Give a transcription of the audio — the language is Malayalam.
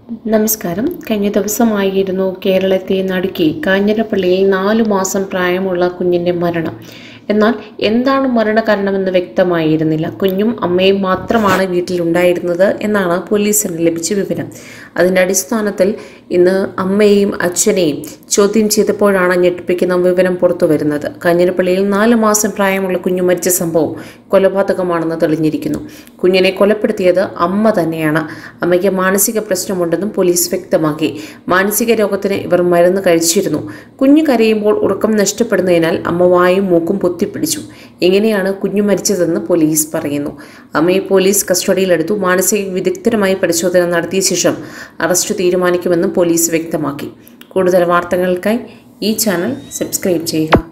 നമസ്കാരം കഴിഞ്ഞ ദിവസമായിരുന്നു കേരളത്തെ നടുക്കി കാഞ്ഞിരപ്പള്ളിയിൽ നാലു മാസം പ്രായമുള്ള കുഞ്ഞിൻ്റെ മരണം എന്നാൽ എന്താണ് മരണകാരണമെന്ന് വ്യക്തമായിരുന്നില്ല കുഞ്ഞും അമ്മയും മാത്രമാണ് വീട്ടിലുണ്ടായിരുന്നത് എന്നാണ് പോലീസിന് ലഭിച്ച വിവരം അതിൻ്റെ അടിസ്ഥാനത്തിൽ ഇന്ന് അമ്മയെയും അച്ഛനെയും ചോദ്യം ചെയ്തപ്പോഴാണ് ഞെട്ടിപ്പിക്കുന്ന വിവരം പുറത്തു വരുന്നത് കാഞ്ഞിരപ്പള്ളിയിൽ നാല് മാസം പ്രായമുള്ള കുഞ്ഞു മരിച്ച സംഭവം കൊലപാതകമാണെന്ന് തെളിഞ്ഞിരിക്കുന്നു കുഞ്ഞിനെ കൊലപ്പെടുത്തിയത് അമ്മ തന്നെയാണ് അമ്മയ്ക്ക് മാനസിക പ്രശ്നമുണ്ടെന്നും പോലീസ് വ്യക്തമാക്കി മാനസിക രോഗത്തിന് ഇവർ മരുന്ന് കഴിച്ചിരുന്നു കുഞ്ഞു കരയുമ്പോൾ ഉറക്കം നഷ്ടപ്പെടുന്നതിനാൽ അമ്മ വായും മൂക്കും പൊത്തിപ്പിടിച്ചു ഇങ്ങനെയാണ് കുഞ്ഞു മരിച്ചതെന്ന് പോലീസ് പറയുന്നു അമ്മയെ പോലീസ് കസ്റ്റഡിയിലെടുത്തു മാനസിക വിദഗ്ധരുമായി പരിശോധന നടത്തിയ ശേഷം അറസ്റ്റ് തീരുമാനിക്കുമെന്നും പോലീസ് വ്യക്തമാക്കി കൂടുതൽ വാർത്തകൾക്കായി ഈ ചാനൽ സബ്സ്ക്രൈബ് ചെയ്യുക